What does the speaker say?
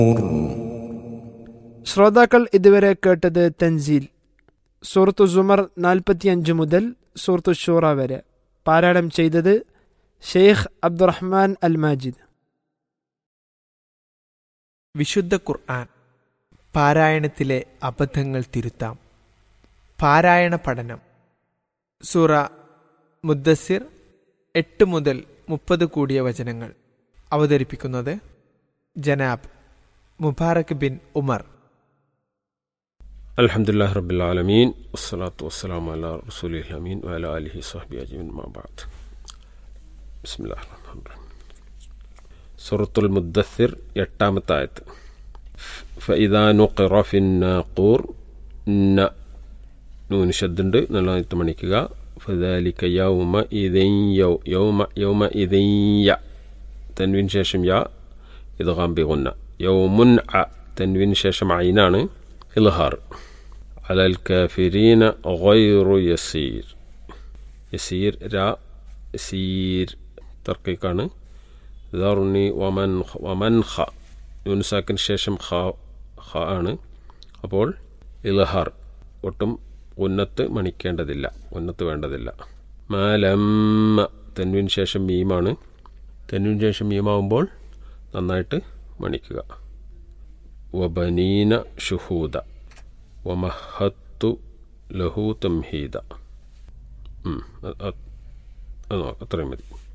ശ്രോതാക്കൾ ഇതുവരെ കേട്ടത് തൻസീൽ സൂറത്തു സുമർ നാൽപ്പത്തിയഞ്ച് മുതൽ സൂറത്തു ഷൂറ വരെ പാരായണം ചെയ്തത് ഷെയ്ഖ് അബ്ദുറഹ്മാൻ അൽ മാജിദ് വിശുദ്ധ ഖുർആൻ പാരായണത്തിലെ അബദ്ധങ്ങൾ തിരുത്താം പാരായണ പഠനം സൂറ മുദ്ദസിർ എട്ട് മുതൽ മുപ്പത് കൂടിയ വചനങ്ങൾ അവതരിപ്പിക്കുന്നത് ജനാബ് മുബാറക് ബിൻ ഉമർ അലഹമുല്ലാ റബിലാലമീൻ വസ്സലാത്തു വസ്സലാം അല റസൂലി അമീൻ വല അലിഹി സ്വഹബി അജിമിൻ മാബാദ് ബിസ്മില്ലാ റഹ്മാൻ റഹീം സൂറത്തുൽ മുദ്ദസിർ എട്ടാമത്തെ ആയത്ത് ഫഇദാ നുഖിറ ഫിന്നാഖൂർ ന നൂന് ശബ്ദുണ്ട് നല്ലതായിട്ട് മണിക്കുക ഫദാലിക യൗമ ഇദൻ യൗ യൗമ യൗമ ഇദൻ യ തൻവിന് ശേഷം യ ഇത് ഗാംബിഗുന്ന യൗമുൻ അ തൻവിന് ശേഷം ഐനാണ് ഇൽഹാർ അലൽ കാഫിരീന ഗൈറു യസീർ യസീർ രാ യസീർ തർക്കിക്കാണ് ദർനി വമൻ വമൻ ഖ യൂനിസാക്കിന് ശേഷം ഖ ഖ ആണ് അപ്പോൾ ഇൽഹാർ ഒട്ടും ഉന്നത്ത് മണിക്കേണ്ടതില്ല ഉന്നത്ത് വേണ്ടതില്ല മാലമ്മ തെന്നുവിന് ശേഷം മീമാണ് തെന്നുവിന് ശേഷം മീമാവുമ്പോൾ നന്നായിട്ട് മണിക്കുക വബനീന ഷുഹൂദ വമഹത്തു ലഹു തംഹീദ ഉം, അത് അത് അത് നോക്കാം അത്രയും മതി